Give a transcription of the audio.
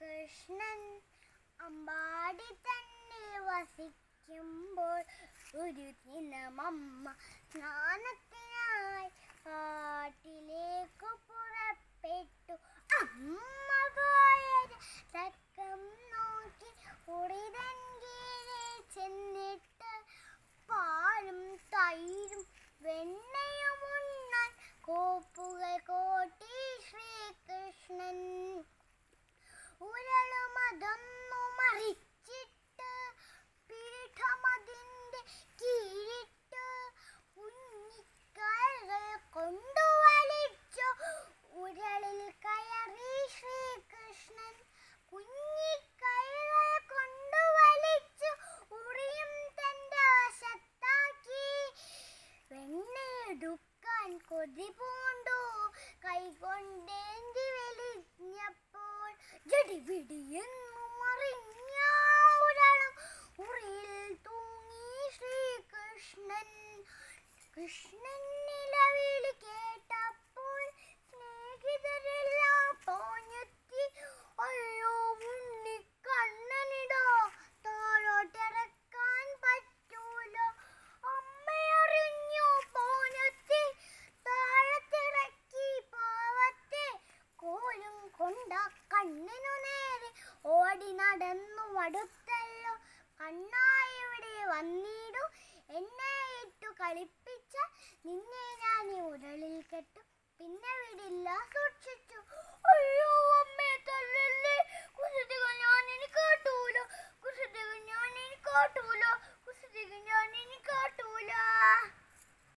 ശ്രീകൃഷ്ണൻ അമ്പാടി തന്നെ വസിക്കുമ്പോൾ ഒരു ദിനമമ്മ സ്നാനത്തിനായി കാട്ടിലേക്ക് പുറപ്പെട്ടു അമ്മ പോയത് തക്കം നോക്കി ഉടിതൻ കീഴെ ചെന്നിട്ട് പാലും തൈരും വെണ്ണയും ഉണ്ണാൻ കോപ്പുകൾ കോട്ടി ശ്രീകൃഷ്ണൻ ഉരളുമതൊന്നു മറിച്ചിട്ട് പീഠമതിന്റെ കീഴിട്ട് കുഞ്ഞിക്കാലുകൾ കൊണ്ടു വലിച്ചു ഉരളിൽ കയറി ശ്രീകൃഷ്ണൻ കുഞ്ഞിക്കൈകൾ കൊണ്ടു വലിച്ചു ഉറിയും തന്റെ വശത്താക്കി വെണ്ണയെടുക്കാൻ കൊതി പൂണ്ടു കൈകൊണ്ടേന്തി വലിഞ്ഞപ്പോൾ ജടിപിടിയെന്നു മറിഞ്ഞ ഒരാളും ഉറിയിൽ തൂങ്ങി ശ്രീകൃഷ്ണൻ കൃഷ്ണൻ നിലവിളി കേട്ടപ്പോൾ സ്നേഹിതരെല്ലാം പോഞ്ഞെത്തി അയ്യോ ഉണ്ണി കണ്ണനിടോ താഴോട്ടിറക്കാൻ പറ്റൂല അമ്മയറിഞ്ഞു പോഞ്ഞെത്തി താഴത്തിറക്കി പാവത്തെ കോലും കൊണ്ട കണ്ണിനു നേരെ ഓടി നടന്നു അടുത്തല്ലോ കണ്ണായി ഇവിടെ വന്നിടു എന്നെ ഇട്ടു കളിപ്പ